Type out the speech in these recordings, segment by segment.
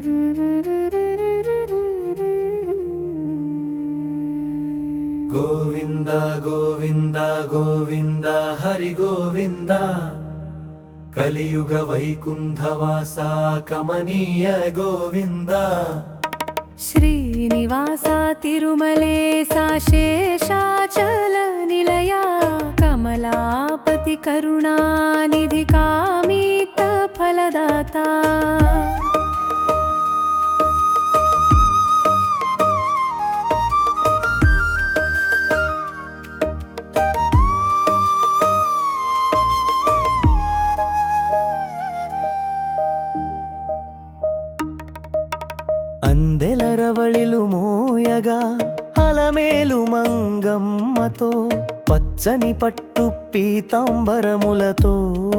గోవింద గోవింద గోవింద హరి గోవింద కలియుగ వైకుంఠవాస కమనీయ గోవింద శ్రీనివాస తిరుమలేశ శేషాచల నిలయ కమలాపతి కరుణానిధి కామిత ఫలదాత అందెలరవళిలు మోయగా అలమేలు మంగమ్మతో పచ్చని పట్టు పీతాంబరములతో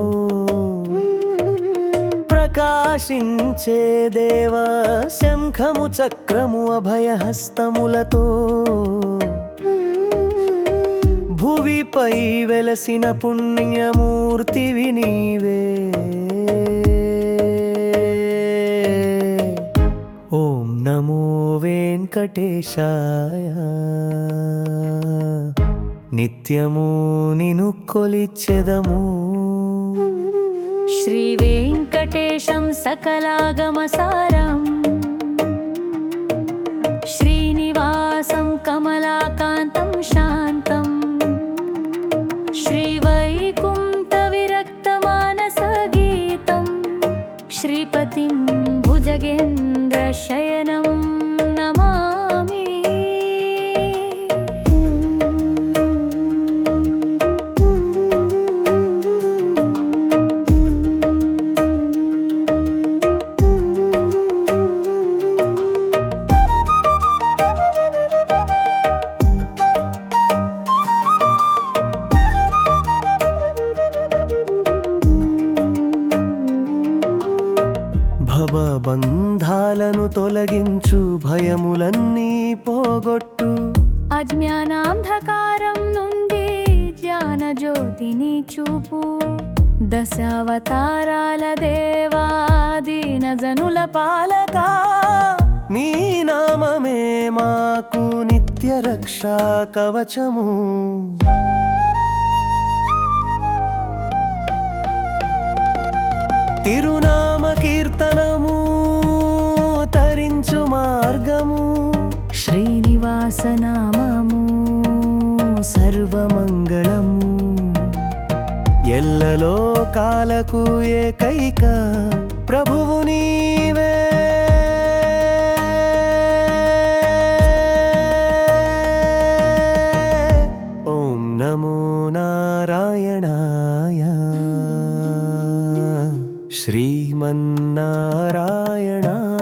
ప్రకాశించే దేవ శంఖము చక్రము అభయహస్తములతో భువిపై వెలసిన పుణ్యమూర్తివి నీవే ఓం నమో వెంకటేశాయ నిత్యము నిను కొలిచెదము శ్రీ వెంకటేశం సకలాగమసారం శ్రీనివాసం కమలాకాంతం శాంతం శ్రీవైకుంఠ విరక్తమానస గీతం శ్రీపతిం భుజగేంద్ర శయనం నమామి భవబంధాలను తొలగించు భయములన్నీ పోగొట్టు అజ్ఞానాంధకారం నుండి జ్ఞాన జ్యోతిని చూపు దశావతారాల దేవా దీన జనుల పాలక నీ నామమే మాకు నిత్య రక్షా కవచము తిరునామ కీర్తనము తరించు మార్గము శ్రీనివాస నామము సర్వమంగళము ఎల్లలో కాలకు ఏకైక ప్రభువు నీవే ఓం నమో నారాయణాయ శ్రీమన్నారాయణ